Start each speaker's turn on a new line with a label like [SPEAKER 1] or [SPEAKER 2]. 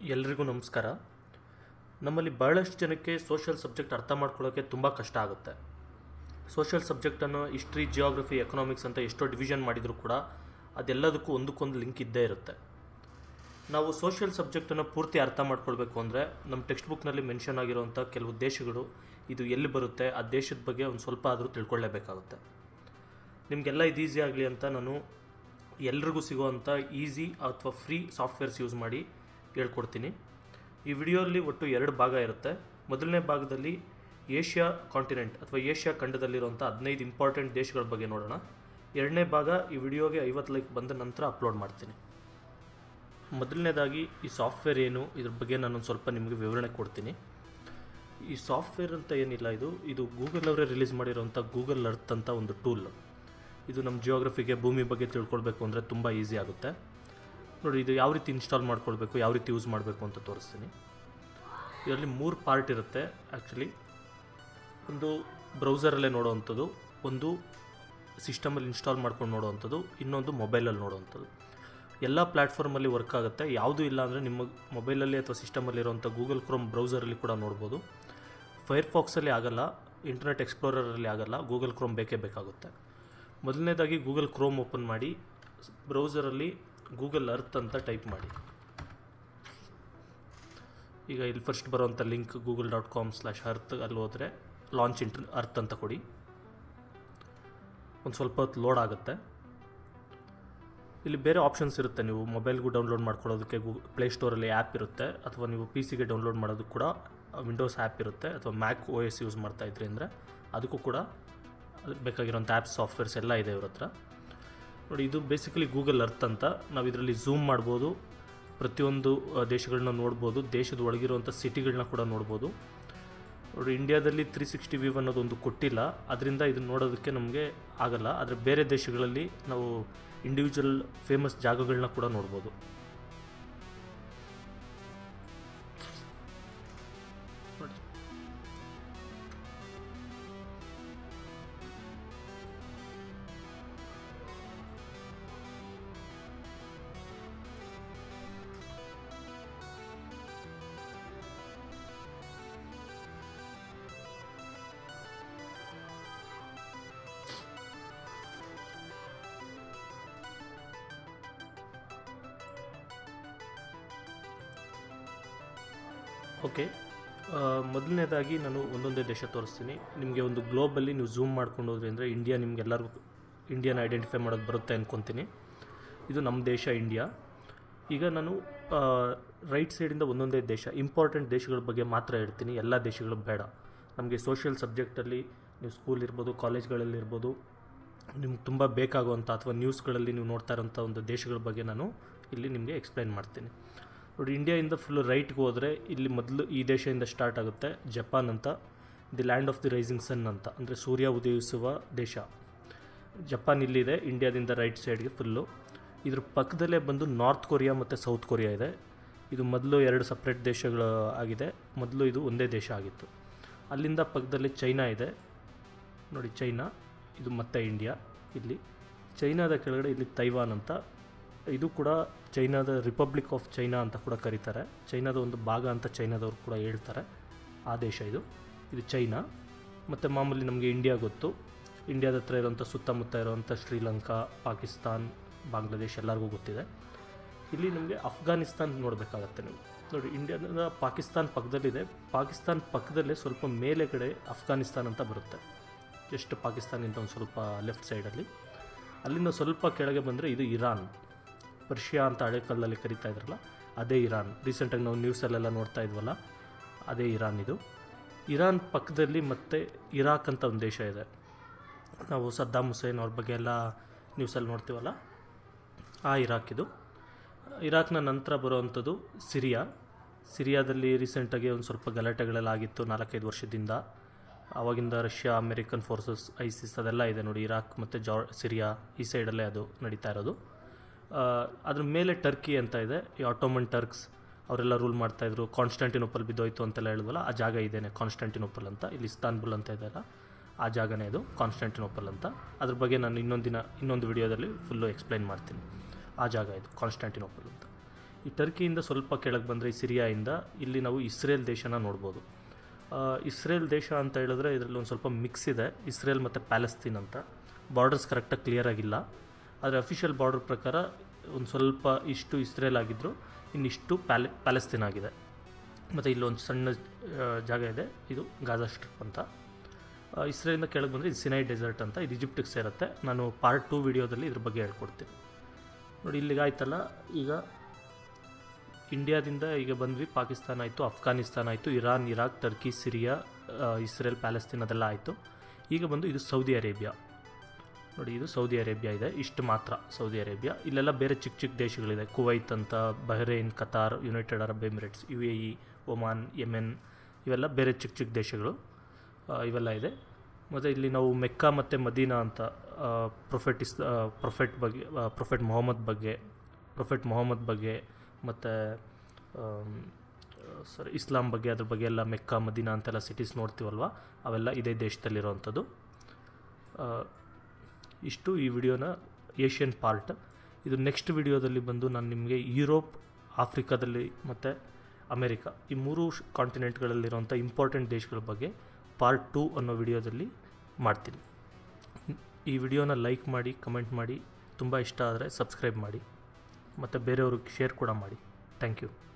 [SPEAKER 1] ಎಲ್ರಿಗೂ ನಮಸ್ಕಾರ ನಮ್ಮಲ್ಲಿ ಬಹಳಷ್ಟು ಜನಕ್ಕೆ ಸೋಷಿಯಲ್ ಸಬ್ಜೆಕ್ಟ್ ಅರ್ಥ ಮಾಡ್ಕೊಳ್ಳೋಕ್ಕೆ ತುಂಬ ಕಷ್ಟ ಆಗುತ್ತೆ ಸೋಷಿಯಲ್ ಸಬ್ಜೆಕ್ಟನ್ನು ಹಿಸ್ಟ್ರಿ ಜಿಯೋಗ್ರಫಿ ಎಕನಾಮಿಕ್ಸ್ ಅಂತ ಎಷ್ಟೋ ಡಿವಿಷನ್ ಮಾಡಿದರೂ ಕೂಡ ಅದೆಲ್ಲದಕ್ಕೂ ಒಂದಕ್ಕೊಂದು ಲಿಂಕ್ ಇದ್ದೇ ಇರುತ್ತೆ ನಾವು ಸೋಷಿಯಲ್ ಸಬ್ಜೆಕ್ಟನ್ನು ಪೂರ್ತಿ ಅರ್ಥ ಮಾಡ್ಕೊಳ್ಬೇಕು ಅಂದರೆ ನಮ್ಮ ಟೆಕ್ಸ್ಟ್ ಬುಕ್ನಲ್ಲಿ ಮೆನ್ಷನ್ ಆಗಿರುವಂಥ ಕೆಲವು ದೇಶಗಳು ಇದು ಎಲ್ಲಿ ಬರುತ್ತೆ ಆ ದೇಶದ ಬಗ್ಗೆ ಒಂದು ಸ್ವಲ್ಪ ಆದರೂ ತಿಳ್ಕೊಳ್ಳೇಬೇಕಾಗುತ್ತೆ ನಿಮಗೆಲ್ಲ ಇದು ಈಸಿ ಆಗಲಿ ಅಂತ ನಾನು ಎಲ್ರಿಗೂ ಸಿಗೋವಂಥ ಈಸಿ ಅಥವಾ ಫ್ರೀ ಸಾಫ್ಟ್ವೇರ್ಸ್ ಯೂಸ್ ಮಾಡಿ ಹೇಳ್ಕೊಡ್ತೀನಿ ಈ ವಿಡಿಯೋಲ್ಲಿ ಒಟ್ಟು ಎರಡು ಭಾಗ ಇರುತ್ತೆ ಮೊದಲನೇ ಭಾಗದಲ್ಲಿ ಏಷ್ಯಾ ಕಾಂಟಿನೆಂಟ್ ಅಥವಾ ಏಷ್ಯಾ ಖಂಡದಲ್ಲಿರುವಂಥ ಹದಿನೈದು ಇಂಪಾರ್ಟೆಂಟ್ ದೇಶಗಳ ಬಗ್ಗೆ ನೋಡೋಣ ಎರಡನೇ ಭಾಗ ಈ ವಿಡಿಯೋಗೆ ಐವತ್ತು ಲೈಕ್ ಬಂದ ನಂತರ ಅಪ್ಲೋಡ್ ಮಾಡ್ತೀನಿ ಮೊದಲನೇದಾಗಿ ಈ ಸಾಫ್ಟ್ವೇರ್ ಏನು ಇದ್ರ ಬಗ್ಗೆ ನಾನೊಂದು ಸ್ವಲ್ಪ ನಿಮಗೆ ವಿವರಣೆ ಕೊಡ್ತೀನಿ ಈ ಸಾಫ್ಟ್ವೇರ್ ಅಂತ ಏನಿಲ್ಲ ಇದು ಇದು ಗೂಗಲ್ ಅವರೇ ರಿಲೀಸ್ ಮಾಡಿರೋಂಥ ಗೂಗಲ್ ಅರ್ತ್ ಅಂತ ಒಂದು ಟೂಲ್ ಇದು ನಮ್ಮ ಜಿಯೋಗ್ರಫಿಗೆ ಭೂಮಿ ಬಗ್ಗೆ ತಿಳ್ಕೊಳ್ಬೇಕು ಅಂದರೆ ತುಂಬ ಈಸಿ ಆಗುತ್ತೆ ನೋಡಿ ಇದು ಯಾವ ರೀತಿ ಇನ್ಸ್ಟಾಲ್ ಮಾಡ್ಕೊಳ್ಬೇಕು ಯಾವ ರೀತಿ ಯೂಸ್ ಮಾಡಬೇಕು ಅಂತ ತೋರಿಸ್ತೀನಿ ಇದರಲ್ಲಿ ಮೂರು ಪಾರ್ಟ್ ಇರುತ್ತೆ ಆ್ಯಕ್ಚುಲಿ ಒಂದು ಬ್ರೌಸರಲ್ಲೇ ನೋಡೋವಂಥದ್ದು ಒಂದು ಸಿಸ್ಟಮಲ್ಲಿ ಇನ್ಸ್ಟಾಲ್ ಮಾಡ್ಕೊಂಡು ನೋಡೋವಂಥದ್ದು ಇನ್ನೊಂದು ಮೊಬೈಲಲ್ಲಿ ನೋಡೋವಂಥದ್ದು ಎಲ್ಲ ಪ್ಲ್ಯಾಟ್ಫಾರ್ಮಲ್ಲಿ ವರ್ಕ್ ಆಗುತ್ತೆ ಯಾವುದೂ ಇಲ್ಲ ಅಂದರೆ ನಿಮ್ಮ ಮೊಬೈಲಲ್ಲಿ ಅಥವಾ ಸಿಸ್ಟಮಲ್ಲಿರುವಂಥ ಗೂಗಲ್ ಕ್ರೋಮ್ ಬ್ರೌಸರಲ್ಲಿ ಕೂಡ ನೋಡ್ಬೋದು ಫೈರ್ಫಾಕ್ಸಲ್ಲಿ ಆಗಲ್ಲ ಇಂಟರ್ನೆಟ್ ಎಕ್ಸ್ಪ್ಲೋರರಲ್ಲಿ ಆಗಲ್ಲ ಗೂಗಲ್ ಕ್ರೋಮ್ ಬೇಕೇ ಬೇಕಾಗುತ್ತೆ ಮೊದಲನೇದಾಗಿ ಗೂಗಲ್ ಕ್ರೋಮ್ ಓಪನ್ ಮಾಡಿ ಬ್ರೌಸರಲ್ಲಿ ಗೂಗಲ್ ಅರ್ತ್ ಅಂತ ಟೈಪ್ ಮಾಡಿ ಈಗ ಇಲ್ಲಿ ಫಸ್ಟ್ ಬರೋವಂಥ link Google dot com slash earth ಅಲ್ಲಿ ಹೋದರೆ ಲಾಂಚ್ ಇಂಟರ್ ಅರ್ತ್ ಅಂತ ಕೊಡಿ ಒಂದು ಸ್ವಲ್ಪ ಹೊತ್ತು ಲೋಡ್ ಆಗುತ್ತೆ ಇಲ್ಲಿ ಬೇರೆ ಆಪ್ಷನ್ಸ್ ಇರುತ್ತೆ ನೀವು ಮೊಬೈಲ್ಗೂ ಡೌನ್ಲೋಡ್ ಮಾಡ್ಕೊಳ್ಳೋದಕ್ಕೆ ಗೂ ಪ್ಲೇಸ್ಟೋರಲ್ಲಿ ಆ್ಯಪ್ ಇರುತ್ತೆ ಅಥವಾ ನೀವು ಪಿ ಸಿಗೆ ಡೌನ್ಲೋಡ್ ಮಾಡೋದಕ್ಕೆ ಕೂಡ ವಿಂಡೋಸ್ ಆ್ಯಪ್ ಇರುತ್ತೆ ಅಥವಾ ಮ್ಯಾಕ್ ಓ ಎಸ್ ಯೂಸ್ ಮಾಡ್ತಾ ಇದ್ರಿ ಅಂದರೆ ಅದಕ್ಕೂ ಕೂಡ ಅದಕ್ಕೆ ಬೇಕಾಗಿರೋಂಥ ಆ್ಯಪ್ಸ್ ಸಾಫ್ಟ್ವೇರ್ಸ್ ಎಲ್ಲ ಇದೆ ಇವ್ರ ಹತ್ರ ನೋಡಿ ಇದು ಬೇಸಿಕಲಿ ಗೂಗಲ್ ಅರ್ತ್ ಅಂತ ನಾವು ಇದರಲ್ಲಿ ಝೂಮ್ ಮಾಡ್ಬೋದು ಪ್ರತಿಯೊಂದು ದೇಶಗಳನ್ನ ನೋಡ್ಬೋದು ದೇಶದ ಒಳಗಿರುವಂಥ ಸಿಟಿಗಳನ್ನ ಕೂಡ ನೋಡ್ಬೋದು ನೋಡಿ ಇಂಡಿಯಾದಲ್ಲಿ ತ್ರೀ ಸಿಕ್ಸ್ಟಿ ವ್ಯೂ ಅನ್ನೋದೊಂದು ಕೊಟ್ಟಿಲ್ಲ ಅದರಿಂದ ಇದನ್ನು ನೋಡೋದಕ್ಕೆ ನಮಗೆ ಆಗಲ್ಲ ಆದರೆ ಬೇರೆ ದೇಶಗಳಲ್ಲಿ ನಾವು ಇಂಡಿವಿಜುವಲ್ ಫೇಮಸ್ ಜಾಗಗಳನ್ನ ಕೂಡ ನೋಡ್ಬೋದು ನೋಡಿ ಓಕೆ ಮೊದಲನೇದಾಗಿ ನಾನು ಒಂದೊಂದೇ ದೇಶ ತೋರಿಸ್ತೀನಿ ನಿಮಗೆ ಒಂದು ಗ್ಲೋಬಲ್ಲಿ ನೀವು ಝೂಮ್ ಮಾಡ್ಕೊಂಡು ಹೋದ್ರಿ ಅಂದರೆ ಇಂಡಿಯಾ ನಿಮ್ಗೆಲ್ಲರಿಗೂ ಇಂಡಿಯಾನ ಐಡೆಂಟಿಫೈ ಮಾಡೋದು ಬರುತ್ತೆ ಅಂದ್ಕೊತೀನಿ ಇದು ನಮ್ಮ ದೇಶ ಇಂಡಿಯಾ ಈಗ ನಾನು ರೈಟ್ ಸೈಡಿಂದ ಒಂದೊಂದೇ ದೇಶ ಇಂಪಾರ್ಟೆಂಟ್ ದೇಶಗಳ ಬಗ್ಗೆ ಮಾತ್ರ ಹೇಳ್ತೀನಿ ಎಲ್ಲ ದೇಶಗಳು ಬೇಡ ನಮಗೆ ಸೋಷಿಯಲ್ ಸಬ್ಜೆಕ್ಟಲ್ಲಿ ನೀವು ಸ್ಕೂಲ್ ಇರ್ಬೋದು ಕಾಲೇಜ್ಗಳಲ್ಲಿ ಇರ್ಬೋದು ನಿಮ್ಗೆ ತುಂಬ ಬೇಕಾಗುವಂಥ ಅಥವಾ ನ್ಯೂಸ್ಗಳಲ್ಲಿ ನೀವು ನೋಡ್ತಾ ಇರೋಂಥ ಒಂದು ದೇಶಗಳ ಬಗ್ಗೆ ನಾನು ಇಲ್ಲಿ ನಿಮಗೆ ಎಕ್ಸ್ಪ್ಲೈನ್ ಮಾಡ್ತೀನಿ ನೋಡಿ ಇಂಡಿಯಾಯಿಂದ ಫುಲ್ ರೈಟ್ಗೆ ಹೋದರೆ ಇಲ್ಲಿ ಮೊದಲು ಈ ದೇಶದಿಂದ ಸ್ಟಾರ್ಟ್ ಆಗುತ್ತೆ ಜಪಾನ್ ಅಂತ the land of the rising sun ಅಂತ ಅಂದರೆ ಸೂರ್ಯ ಉದಯಿಸುವ ದೇಶ ಜಪಾನ್ ಇಲ್ಲಿದೆ ಇಂಡಿಯಾದಿಂದ ರೈಟ್ ಸೈಡ್ಗೆ ಫುಲ್ಲು ಇದ್ರ ಪಕ್ಕದಲ್ಲೇ ಬಂದು ನಾರ್ತ್ ಕೊರಿಯಾ ಮತ್ತು ಸೌತ್ ಕೊರಿಯಾ ಇದೆ ಇದು ಮೊದಲು ಎರಡು ಸಪ್ರೇಟ್ ದೇಶಗಳು ಆಗಿದೆ ಮೊದಲು ಇದು ಒಂದೇ ದೇಶ ಆಗಿತ್ತು ಅಲ್ಲಿಂದ ಪಕ್ಕದಲ್ಲಿ ಚೈನಾ ಇದೆ ನೋಡಿ ಚೈನಾ ಇದು ಮತ್ತೆ ಇಂಡಿಯಾ ಇಲ್ಲಿ ಚೈನಾದ ಕೆಳಗಡೆ ಇಲ್ಲಿ ತೈವಾನ್ ಅಂತ ಇದು ಕೂಡ ಚೈನಾದ ರಿಪಬ್ಲಿಕ್ ಆಫ್ ಚೈನಾ ಅಂತ ಕೂಡ ಕರೀತಾರೆ ಚೈನಾದ ಒಂದು ಭಾಗ ಅಂತ ಚೈನಾದವ್ರು ಕೂಡ ಹೇಳ್ತಾರೆ ಆ ದೇಶ ಇದು ಇದು ಚೈನಾ ಮತ್ತು ಮಾಮೂಲಿ ನಮಗೆ ಇಂಡಿಯಾ ಗೊತ್ತು ಇಂಡಿಯಾದ ಹತ್ರ ಇರೋಂಥ ಸುತ್ತಮುತ್ತ ಇರೋವಂಥ ಶ್ರೀಲಂಕಾ ಪಾಕಿಸ್ತಾನ್ ಬಾಂಗ್ಲಾದೇಶ್ ಎಲ್ಲರಿಗೂ ಗೊತ್ತಿದೆ ಇಲ್ಲಿ ನಮಗೆ ಅಫ್ಘಾನಿಸ್ತಾನ್ ನೋಡಬೇಕಾಗತ್ತೆ ನೀವು ನೋಡಿ ಇಂಡಿಯಾದ ಪಾಕಿಸ್ತಾನ್ ಪಕ್ಕದಲ್ಲಿದೆ ಪಾಕಿಸ್ತಾನ್ ಪಕ್ಕದಲ್ಲೇ ಸ್ವಲ್ಪ ಮೇಲೆ ಕಡೆ ಅಫ್ಘಾನಿಸ್ತಾನ್ ಅಂತ ಬರುತ್ತೆ ಜಸ್ಟ್ ಪಾಕಿಸ್ತಾನಿಂದ ಒಂದು ಸ್ವಲ್ಪ ಲೆಫ್ಟ್ ಸೈಡಲ್ಲಿ ಅಲ್ಲಿಂದ ಸ್ವಲ್ಪ ಕೆಳಗೆ ಬಂದರೆ ಇದು ಇರಾನ್ ಪರ್ಷಿಯಾ ಅಂತ ಹಳೆ ಕಾಲದಲ್ಲಿ ಕರಿತಾ ಇದ್ರಲ್ಲ ಅದೇ ಇರಾನ್ ರೀಸೆಂಟಾಗಿ ನಾವು ನ್ಯೂಸಲ್ಲೆಲ್ಲ ನೋಡ್ತಾ ಇದ್ವಲ್ಲ ಅದೇ ಇರಾನ್ ಇದು ಇರಾನ್ ಪಕ್ಕದಲ್ಲಿ ಮತ್ತು ಇರಾಕ್ ಅಂತ ಒಂದು ದೇಶ ಇದೆ ನಾವು ಸದ್ದಾಮ್ ಹುಸೇನ್ ಅವ್ರ ಬಗ್ಗೆ ಎಲ್ಲ ನ್ಯೂಸಲ್ಲಿ ನೋಡ್ತೀವಲ್ಲ ಆ ಇರಾಕ್ ಇದು ಇರಾಕ್ನ ನಂತರ ಬರುವಂಥದ್ದು ಸಿರಿಯಾ ಸಿರಿಯಾದಲ್ಲಿ ರೀಸೆಂಟಾಗಿ ಒಂದು ಸ್ವಲ್ಪ ಗಲಾಟೆಗಳೆಲ್ಲ ಆಗಿತ್ತು ನಾಲ್ಕೈದು ವರ್ಷದಿಂದ ಆವಾಗಿಂದ ರಷ್ಯಾ ಅಮೆರಿಕನ್ ಫೋರ್ಸಸ್ ಐಸಿಸ್ ಅದೆಲ್ಲ ಇದೆ ನೋಡಿ ಇರಾಕ್ ಮತ್ತು ಜಾ ಸಿರಿಯಾ ಈ ಸೈಡಲ್ಲೇ ಅದು ನಡೀತಾ ಇರೋದು ಅದ್ರ ಮೇಲೆ ಟರ್ಕಿ ಅಂತ ಇದೆ ಈ ಆಟೋಮನ್ ಟರ್ಕ್ಸ್ ಅವರೆಲ್ಲ ರೂಲ್ ಮಾಡ್ತಾಯಿದ್ರು ಕಾನ್ಸ್ಟಂಟಿನೋಪಲ್ ಬಿದ್ದೋಯ್ತು ಅಂತೆಲ್ಲ ಹೇಳಿದ್ವಲ್ಲ ಆ ಜಾಗ ಇದೇನೆ ಕಾನ್ಸ್ಟಂಟಿನೋಪಲ್ ಅಂತ ಇಲ್ಲಿ ಇಸ್ತಾನ್ಬುಲ್ ಅಂತ ಇದೆಯಲ್ಲ ಆ ಜಾಗನೇ ಇದು ಕಾನ್ಸ್ಟಂಟಿನೋಪಲ್ ಅಂತ ಅದ್ರ ಬಗ್ಗೆ ನಾನು ಇನ್ನೊಂದು ದಿನ ಇನ್ನೊಂದು ವಿಡಿಯೋದಲ್ಲಿ ಫುಲ್ಲು ಎಕ್ಸ್ಪ್ಲೈನ್ ಮಾಡ್ತೀನಿ ಆ ಜಾಗ ಇದು ಕಾನ್ಸ್ಟಂಟಿನೋಪಲ್ ಅಂತ ಈ ಟರ್ಕಿಯಿಂದ ಸ್ವಲ್ಪ ಕೆಳಗೆ ಬಂದರೆ ಈ ಸಿರಿಯಾಯಿಂದ ಇಲ್ಲಿ ನಾವು ಇಸ್ರೇಲ್ ದೇಶನ ನೋಡ್ಬೋದು ಆ, ಇಸ್ರೇಲ್ ದೇಶ ಅಂತ ಹೇಳಿದ್ರೆ ಇದರಲ್ಲಿ ಒಂದು ಸ್ವಲ್ಪ ಮಿಕ್ಸ್ ಇದೆ ಇಸ್ರೇಲ್ ಮತ್ತು ಪ್ಯಾಲೆಸ್ತೀನ್ ಅಂತ ಬಾರ್ಡರ್ಸ್ ಕರೆಕ್ಟಾಗಿ ಕ್ಲಿಯರ್ ಆಗಿಲ್ಲ ಆದರೆ ಅಫಿಷಿಯಲ್ ಬಾರ್ಡರ್ ಪ್ರಕಾರ ಒಂದು ಸ್ವಲ್ಪ ಇಷ್ಟು ಇಸ್ರೇಲ್ ಆಗಿದ್ದರು ಇನ್ನಿಷ್ಟು ಪ್ಯಾಲೆ ಪ್ಯಾಲೆಸ್ತೀನ್ ಆಗಿದೆ ಮತ್ತು ಇಲ್ಲೊಂದು ಸಣ್ಣ ಆ, ಜಾಗ ಇದೆ ಇದು ಗಾಜಾ ಸ್ಟ್ರಿಪ್ ಅಂತ ಆ, ಇಸ್ರೇಲಿಂದ ಕೆಳಗೆ ಬಂದರೆ ಇದು ಸಿನೈ ಡೆಸರ್ಟ್ ಅಂತ ಇದು ಈಜಿಪ್ಟಿಗೆ ಸೇರುತ್ತೆ ನಾನು ಪಾರ್ಟ್ ಟೂ ವಿಡಿಯೋದಲ್ಲಿ ಇದ್ರ ಬಗ್ಗೆ ಹೇಳ್ಕೊಡ್ತೀನಿ ನೋಡಿ ಇಲ್ಲಿಗೆ ಆಯ್ತಲ್ಲ ಈಗ ಇಂಡಿಯಾದಿಂದ ಈಗ ಬಂದ್ವಿ ಪಾಕಿಸ್ತಾನ ಆಯಿತು ಅಫ್ಘಾನಿಸ್ತಾನ ಆಯಿತು Iran Iraq Turkey Syria ah, Israel Palestine ಅದೆಲ್ಲ ಆಯಿತು ಈಗ ಬಂದು ಇದು ಸೌದಿ ಅರೇಬಿಯಾ ನೋಡಿ ಇದು ಸೌದಿ ಅರೇಬಿಯಾ ಇದೆ ಇಷ್ಟು ಮಾತ್ರ ಸೌದಿ ಅರೇಬಿಯಾ ಇಲ್ಲೆಲ್ಲ ಬೇರೆ ಚಿಕ್ಕ ಚಿಕ್ಕ ದೇಶಗಳಿದೆ ಕುವೈತ್ ಅಂತ Bahrain Qatar United Arab Emirates U A E Oman Yemen ಇವೆಲ್ಲ ಬೇರೆ ಚಿಕ್ಕ ಚಿಕ್ಕ ದೇಶಗಳು ಆ, ಇವೆಲ್ಲ ಇದೆ ಮತ್ತು ಇಲ್ಲಿ ನಾವು ಮೆಕ್ಕಾ ಮತ್ತು ಮದೀನಾ ಅಂತ ಪ್ರೊಫೆಟ್ ಇಸ್ ಪ್ರೊಫೆಟ್ ಬಗ್ಗೆ ಪ್ರೊಫೆಟ್ ಮೊಹಮ್ಮದ್ ಬಗ್ಗೆ ಪ್ರೊಫೆಟ್ ಮೊಹಮ್ಮದ್ ಬಗ್ಗೆ ಮತ್ತು ಸರಿ ಇಸ್ಲಾಂ ಬಗ್ಗೆ ಅದ್ರ ಬಗ್ಗೆ ಎಲ್ಲ ಮೆಕ್ಕಾ ಮದೀನಾ ಅಂತೆಲ್ಲ ಸಿಟೀಸ್ ನೋಡ್ತೀವಲ್ವ ಅವೆಲ್ಲ ಇದೇ ದೇಶದಲ್ಲಿರೋವಂಥದ್ದು ಆ, ಇಷ್ಟು ಈ ವಿಡಿಯೋನ ಏಷ್ಯನ್ ಪಾರ್ಟ್ ಇದು ನೆಕ್ಸ್ಟ್ ವಿಡಿಯೋದಲ್ಲಿ ಬಂದು ನಾನು ನಿಮಗೆ ಯುರೋಪ್ ಆಫ್ರಿಕಾದಲ್ಲಿ ಮತ್ತು ಅಮೆರಿಕ ಈ ಮೂರು ಕಾಂಟಿನೆಂಟ್ಗಳಲ್ಲಿರುವಂಥ ಇಂಪಾರ್ಟೆಂಟ್ ದೇಶಗಳ ಬಗ್ಗೆ ಪಾರ್ಟ್ ಟೂ ಅನ್ನೋ ವಿಡಿಯೋದಲ್ಲಿ ಮಾಡ್ತೀನಿ ಈ ವಿಡಿಯೋನ ಲೈಕ್ ಮಾಡಿ ಕಮೆಂಟ್ ಮಾಡಿ ತುಂಬ ಇಷ್ಟ ಆದರೆ ಸಬ್ಸ್ಕ್ರೈಬ್ ಮಾಡಿ ಮತ್ತು ಬೇರೆಯವ್ರಿಗೆ ಶೇರ್ ಕೂಡ ಮಾಡಿ ಥ್ಯಾಂಕ್ ಯು